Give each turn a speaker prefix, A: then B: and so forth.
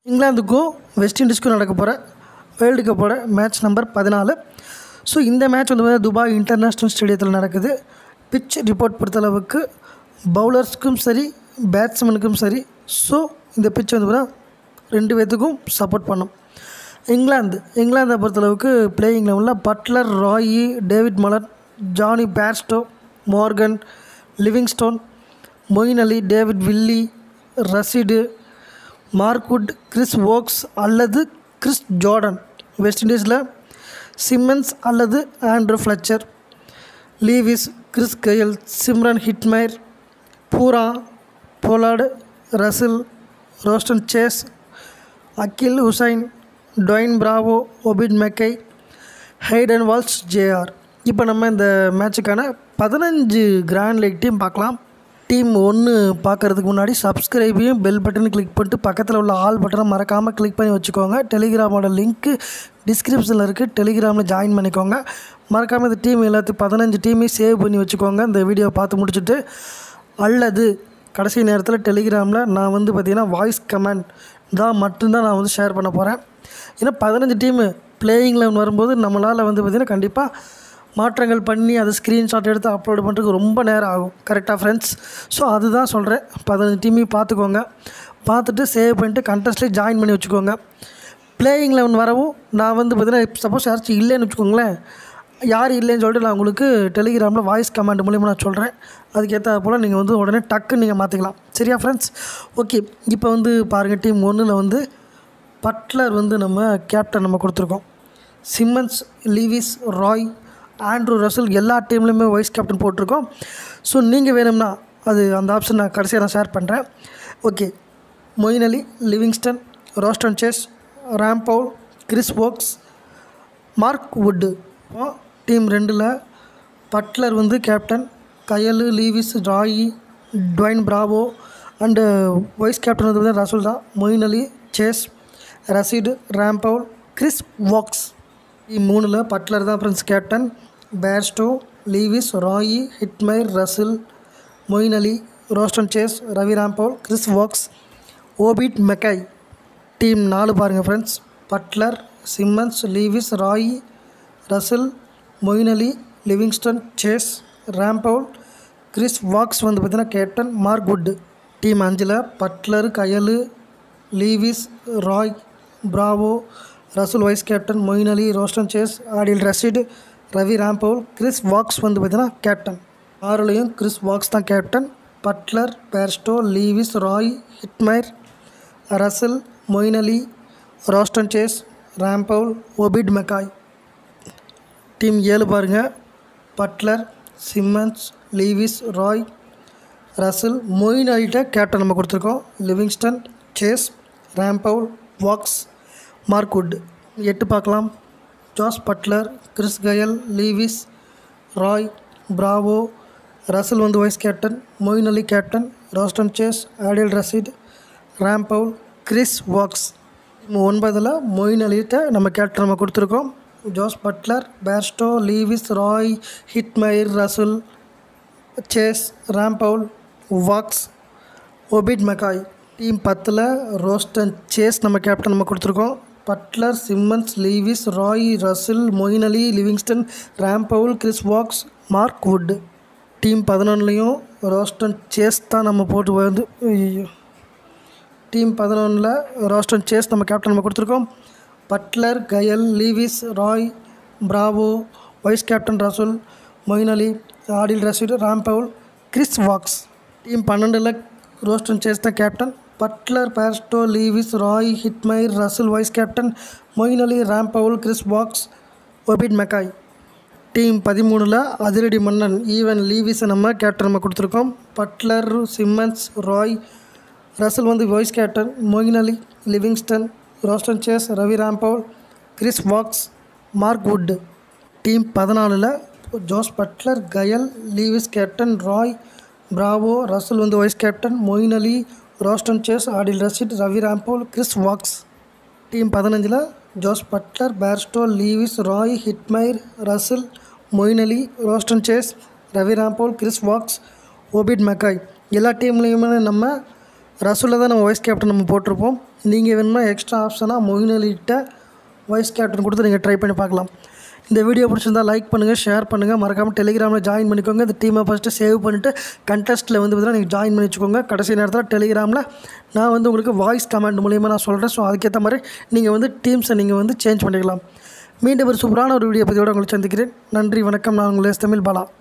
A: இங்கிலாந்துக்கும் west இண்டீஸ்க்கும் நடக்க போகிற வேர்ல்டு கப்போட மேட்ச் நம்பர் பதினாலு ஸோ இந்த மேட்ச் வந்து பார்த்தீங்கன்னா துபாய் இன்டர்நேஷ்னல் ஸ்டேடியத்தில் நடக்குது பிச் ரிப்போர்ட் பொறுத்தளவுக்கு பவுலர்ஸ்க்கும் சரி பேட்ஸ்மேனுக்கும் சரி ஸோ இந்த பிச் வந்து பார்த்தீங்கன்னா ரெண்டு பேர்த்துக்கும் சப்போர்ட் பண்ணும் இங்கிலாந்து இங்கிலாந்தை பொறுத்தளவுக்கு பிளேயிங் லெவலில் Buttler Roy David Malan Jonny Bairstow Morgan Livingstone Moeen Ali David Willey Rashid Mark Wood Chris Woakes அல்லது கிறிஸ் ஜார்டன் வெஸ்ட் இண்டீஸில் சிம்மன்ஸ் அல்லது Andrew Fletcher Lewis Chris Gayle Shimron Hetmyer Pooran Pollard Russell Roston Chase Akeal Hosein Dwayne Bravo Obed McCoy Hayden Walsh JR இப்போ நம்ம இந்த மேட்சுக்கான பதினஞ்சு grand league team பார்க்கலாம் team ஒன்று பார்க்குறதுக்கு முன்னாடி சப்ஸ்கிரைபையும் பெல் பட்டனை கிளிக் பண்ணிட்டு பக்கத்தில் உள்ள ஆல் பட்டனை மறக்காமல் கிளிக் பண்ணி வச்சுக்கோங்க டெலிகிராமோட லிங்க்கு டிஸ்கிரிப்ஷனில் இருக்குது டெலிகிராமில் ஜாயின் பண்ணிக்கோங்க மறக்காமல் இந்த டீம் எல்லாத்தையும் பதினஞ்சு டீமையும் சேவ் பண்ணி வச்சுக்கோங்க இந்த வீடியோ பார்த்து முடிச்சுட்டு அல்லது கடைசி நேரத்தில் டெலிகிராமில் நான் வந்து பார்த்திங்கன்னா வாய்ஸ் கமெண்ட் தான் மட்டும்தான் நான் வந்து ஷேர் பண்ண போகிறேன் ஏன்னா பதினஞ்சு டீமு பிளேயிங் லெவன் வரும்போது நம்மளால் வந்து பார்த்திங்கன்னா கண்டிப்பாக மாற்றங்கள் பண்ணி அதை ஸ்க்ரீன்ஷாட் எடுத்து அப்லோட் பண்ணுறதுக்கு ரொம்ப நேரம் ஆகும் கரெக்டாக ஃப்ரெண்ட்ஸ் ஸோ அதுதான் சொல்கிறேன் பதினஞ்சு டீமையும் பார்த்துக்கோங்க பார்த்துட்டு சேவ் பண்ணிட்டு கண்டஸ்ட்லேயே ஜாயின் பண்ணி வச்சுக்கோங்க பிளேயிங் லெவன் வரவும் நான் வந்து பார்த்தீங்கன்னா சப்போஸ் யாராச்சும் இல்லைன்னு வச்சுக்கோங்களேன் யார் இல்லைன்னு சொல்லிட்டு நான் உங்களுக்கு டெலிகிராமில் வாய்ஸ் கமெண்ட் மூலிமா நான் சொல்கிறேன் அதுக்கேற்ற போல் நீங்கள் வந்து உடனே டக்குன்னு நீங்கள் மாற்றிக்கலாம் சரியா ஃப்ரெண்ட்ஸ் ஓகே இப்போ வந்து பாருங்கள் டீம் ஒன்றில் வந்து பட்லர் வந்து நம்ம கேப்டன் நம்ம கொடுத்துருக்கோம் Simmons Lewis Roy Andrew Russell எல்லா டீம்லேயுமே வைஸ் கேப்டன் போட்டிருக்கோம் ஸோ நீங்கள் வேணும்னா அது அந்த ஆப்ஷன் நான் கடைசியாக நான் ஷேர் பண்ணுறேன் okay Moeen Ali Livingstone Roston Chase Rampaul Chris Woakes Mark Wood team ரெண்டில் பட்லர் வந்து captain Gayle Lewis Roy Dwayne Bravo and vice captain வந்து பார்த்தீங்கன்னா ரசூல் தான் Moeen Ali Chase Rashid Rampaul Chris Woakes team மூணில் பட்லர் தான் friends captain Bairstow Lewis Roy Hetmyer Russell Moeen Ali Roston Chase Ravi Rampaul Chris Woakes Obed McCoy team நாலு பாருங்கள் friends Buttler Simmons Lewis Roy Russell Moeen Ali Livingstone Chase Rampaul Chris Woakes வந்து பார்த்தீங்கன்னா captain Mark Wood team அஞ்சில் Buttler Gayle Lewis Roy Bravo Russell vice captain Moeen Ali Roston Chase Adil Rashid Ravi Rampaul Chris Woakes வந்து பார்த்தீங்கன்னா captain ஆறுலையும் Chris Woakes தான் captain Buttler Bairstow Lewis Roy Hetmyer Russell Moeen Ali Roston Chase Rampaul Obed McCoy team ஏழு பாருங்கள் Buttler Simmons Lewis Roy Russell Moeen அலிட்ட captain நம்ம கொடுத்துருக்கோம் Livingstone Chase Rampaul Woakes Mark Wood எட்டு பார்க்கலாம் Jos Buttler Chris Gayle Lewis Roy Bravo Russell வந்து vice captain Moeen Ali captain Roston Chase Adil Rashid Rampaul Chris Woakes ஒன்பதில் மொயின் அலிட்ட நம்ம கேப்டன் நம்ம கொடுத்துருக்கோம் Jos Buttler Bairstow Lewis Roy Hetmyer Russell Chase Rampaul Woakes Obed McCoy team பத்தில் Roston Chase நம்ம கேப்டன் நம்ம கொடுத்துருக்கோம் Buttler Simmons Lewis Roy Russell Moeen Ali Livingstone Rampaul Chris Woakes Mark Wood team பதினொன்றுலையும் ரோஸ்டன் சேஸ் தான் நம்ம போட்டு வந்து ஐயோ. டீம் பதினொன்றில் ரோஸ்டன் சேஸ் நம்ம கேப்டன் நம்ம கொடுத்துருக்கோம் Buttler Gayle Lewis Roy Bravo vice captain Russell Moeen Ali Adil Rashid Rampaul Chris Woakes team பன்னெண்டில் ரோஸ்டன் சேஸ் தான் captain Buttler Bairstow Lewis Roy Hetmyer Russell vice captain Moeen Ali Rampaul Chris Woakes Obed McCoy team பதிமூணில் அதிரடி மன்னன் Evin லீவிஸை நம்ம கேப்டன் நம்ம கொடுத்துருக்கோம் பட்லர் சிம்மன்ஸ் ராய் ரசல் வந்து vice captain Moeen Ali Livingstone Roston Chase Ravi Rampaul Chris Woakes Mark Wood team பதினாலில் Jose Buttler Gayle Lewis captain Roy Bravo Russell வந்து vice captain Moeen Ali Roston Chase Adil Rashid Ravi Rampaul Chris Woakes team பதினஞ்சில் Jos Buttler Bairstow Lewis Roy Hetmyer Russell Moeen Ali Roston Chase Ravi Rampaul Chris Woakes Obed McCoy எல்லா டீம்லேயுமே நம்ம ரசூலில் தான் நம்ம vice captain நம்ம போட்டிருப்போம் நீங்கள் வேணும்னா எக்ஸ்ட்ரா ஆப்ஷனாக மொயின் அலிகிட்ட வைஸ் கேப்டன் கொடுத்து நீங்கள் ட்ரை பண்ணி பார்க்கலாம் இந்த வீடியோ பிடிச்சிருந்தா லைக் பண்ணுங்கள் ஷேர் பண்ணுங்கள் மறக்காமல் டெலிகிராமில் ஜாயின் பண்ணிக்கோங்க இந்த டீமை ஃபஸ்ட்டு சேவ் பண்ணிவிட்டு கண்டெஸ்ட்டில் வந்து பார்த்தீங்கன்னா நீங்கள் ஜாயின் பண்ணி வச்சுக்கோங்க கடைசி நேரத்தில் டெலிகிராமில் நான் வந்து உங்களுக்கு வாய்ஸ் கமெண்ட் மூலியமாக நான் சொல்கிறேன் ஸோ அதுக்கேற்ற மாதிரி நீங்கள் வந்து டீம்ஸை நீங்கள் வந்து சேஞ்ச் பண்ணிக்கலாம் மீண்டும் ஒரு சூப்பரான ஒரு வீடியோ பதிவோட உங்களை சந்திக்கிறேன் நன்றி வணக்கம் நான் உங்கள் எஸ் தமிழ் பாலா